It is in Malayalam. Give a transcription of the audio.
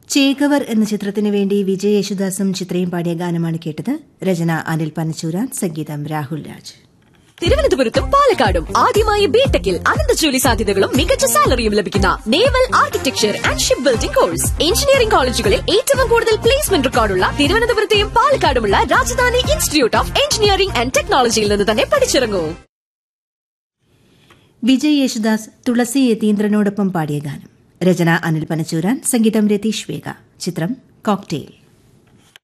ചേകവർ എന്ന ചിത്രത്തിനു വേണ്ടി വിജയ് യേശുദാസും ചിത്രയും പാടിയ ഗാനമാണ് കേട്ടത് രചന അനിൽ പനച്ചൂരാൻ സംഗീതം രാഹുൽ രാജ് തിരുവനന്തപുരത്തും പാലക്കാടും ആദ്യമായി ബിടെക്കിൽ അനന്ത ജോലി സാധ്യതകളും മികച്ച സാലറിയും ലഭിക്കുന്ന naval architecture and shipbuilding course engineering കോളേജുകളിൽ ഏറ്റവും കൂടുതൽ പ്ലേസ്മെന്റ് റെക്കോർഡുള്ള തിരുവനന്തപുരത്തെയും പാലക്കാടുമുള്ള Rajadhani Institute of Engineering and ടെക്നോളജിയിൽ നിന്ന് തന്നെ പഠിച്ചിറങ്ങൂ വിജയ് യേശുദാസ് തുളസി യതീന്ദ്രനോടൊപ്പം പാടിയ ഗാനം രചന അനിൽ പനച്ചൂരാൻ സംഗീതം രതീഷ് വേഗ ചിത്രം കോക്ടെയിൽ